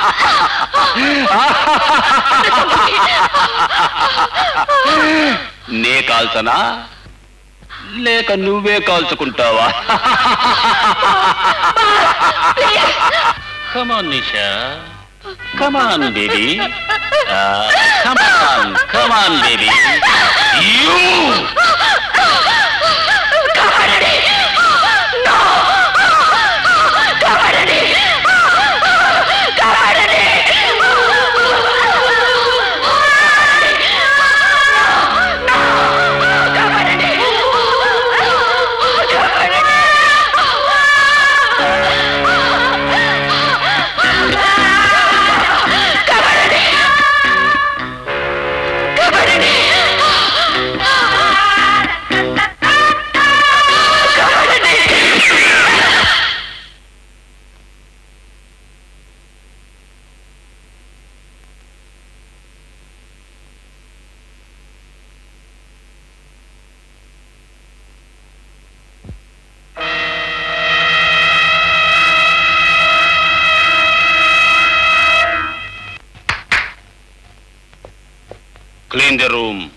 నే కాల్చనా లేక నువ్వే కాల్చుకుంటావా come on Nisha come on baby come on come on baby you Clean the room.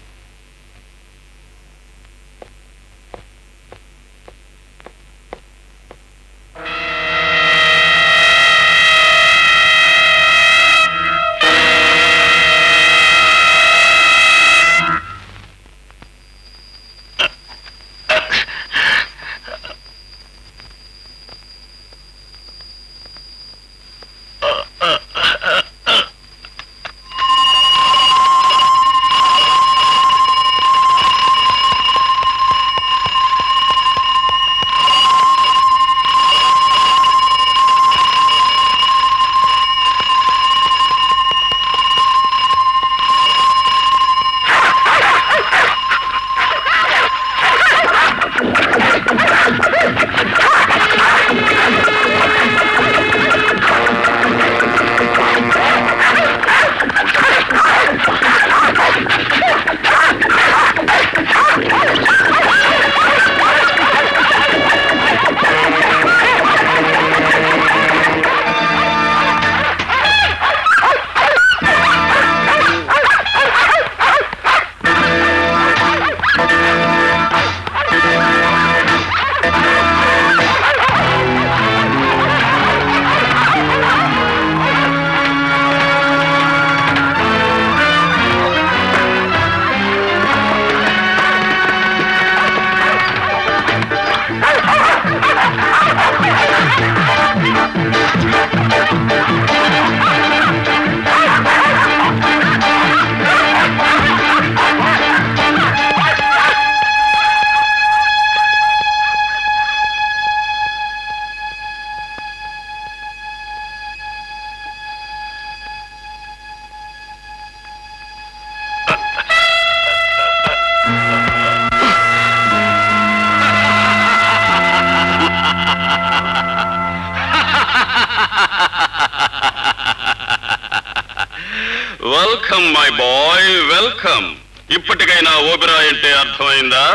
Welcome my boy welcome ఇప్పటికైనా ఓబెరా అంటే అర్థమైందా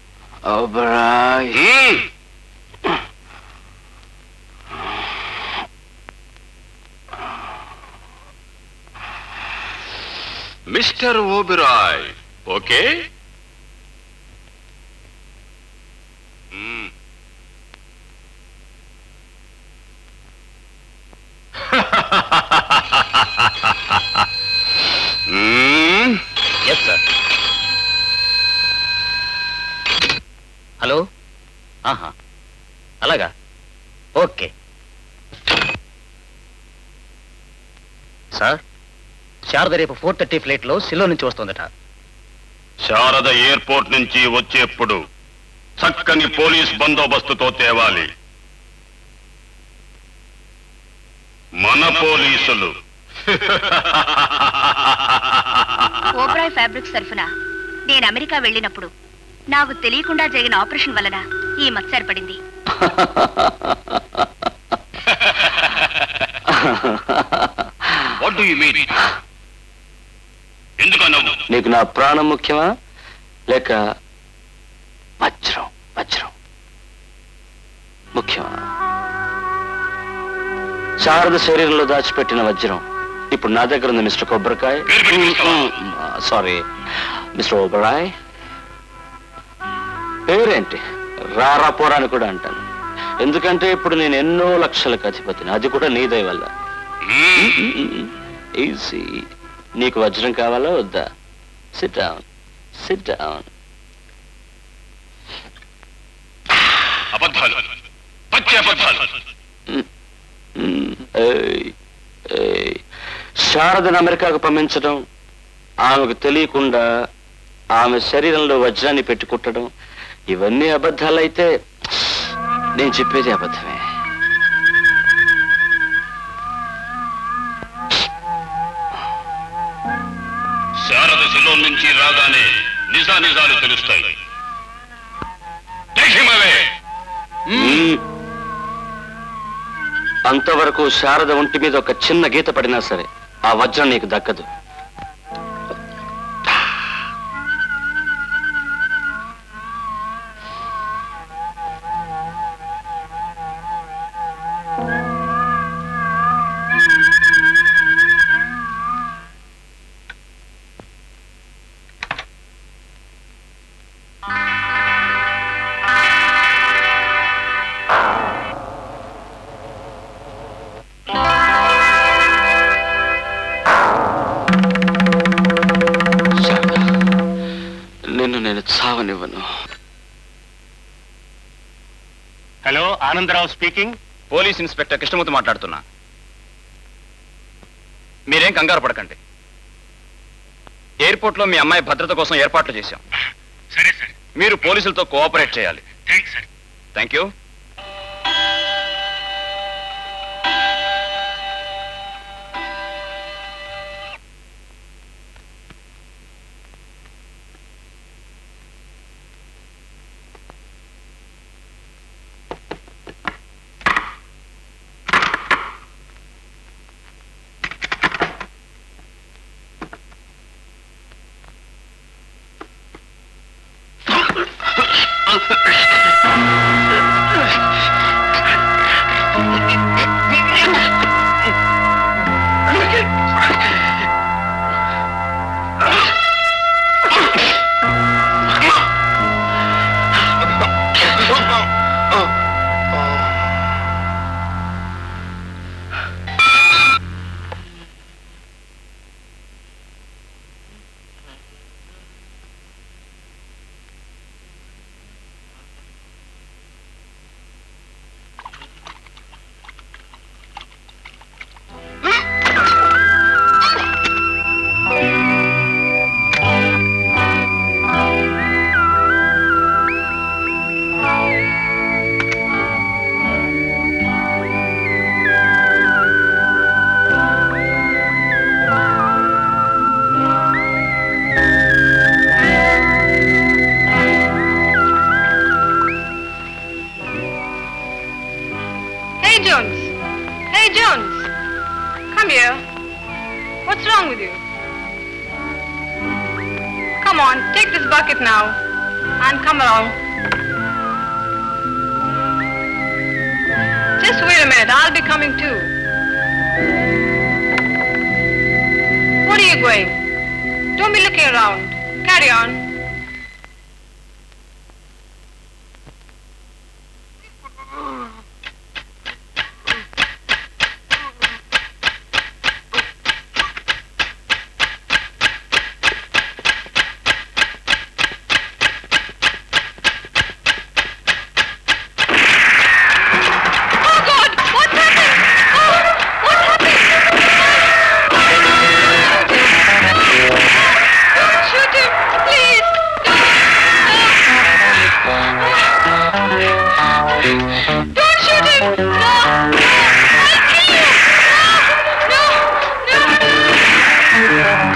మ్మ్. మిస్టర్ ఓబెరాయ్ ఓకే మ్మ్. మ్మ్. ఎస్ సార్ హలో ఆహా అలాగా ఓకే సార్ శారద రేపు ఫోర్ థర్టీ ఫ్లైట్లో సిల్లో నుంచి వస్తుందట శారద ఎయిర్పోర్ట్ నుంచి వచ్చేప్పుడు చక్కని పోలీస్ బందోబస్తుతో తేవాలి మన పోలీసులు ఓబ్రాయ్ ఫ్యాబ్రిక్స్ తరఫున నేను అమెరికా వెళ్ళినప్పుడు నాకు తెలియకుండా జరిగిన ఆపరేషన్ వలన ఈ మచ్చ ఏర్పడింది వాట్ డు యు మీన్ ఎందుకన్నావు నీకు నా ప్రాణం ముఖ్యమా లేక వజ్రం వజ్రం ముఖ్యమా శారద శరీరంలో దాచిపెట్టిన వజ్రం ఇప్పుడు నా దగ్గర ఉంది మిస్టర్ కొబ్బరికాయ పేరు పెట్టి పిలుస్తావా? సారీ మిస్టర్ ఓబరాయ్ పేరేంటి రారా పోరా అని కూడా అంటాను ఎందుకంటే ఇప్పుడు నేను ఎన్నో లక్షలకు అధిపతిని అది కూడా నీ దయ వల్ల మ్మ్. ఈజీ నీకు వజ్రం కావాలా వద్దా సిట్ డౌన్ సిట్ డౌన్ అబద్ధాలు పచ్చి అబద్ధాలు శారదను అమెరికాకు పంపించడం ఆమెకు తెలియకుండా ఆమె శరీరంలో వజ్రాన్ని పెట్టి కుట్టడం ఇవన్నీ అబద్ధాలైతే నేను చెప్పేది అబద్ధమే శారద శిలో నుంచి రాగానే నిజా నిజాలు తెలుస్తాయి Take him away. మ్మ్. అంతవరకు శారద ఒంటి మీద ఒక చిన్న గీత పడినా సరే ఆ వజ్రం నీకు దక్కదు శారద నిన్ను నేను చావనివ్వను hello Anandarao speaking police inspector Krishnamurthy మాట్లాడుతున్నా మీరేం కంగారు పడకండి ఎయిర్పోర్ట్ లో మీ అమ్మాయి భద్రత కోసం ఏర్పాట్లు చేశాం సరే సార్ మీరు పోలీసులతో కోఆపరేట్ చేయాలి thanks sir thank you Hey, Jones. Hey, Jones. Come here. What's wrong with you? Come on, take this bucket now and come along. Just wait a minute, I'll be coming too. What are you going? Don't be looking around. Carry on. Oh God! What's happened? Oh, what's happened? Don't shoot him, please. Don't. Don't shoot him. No, no. I'll kill you. No, no, no.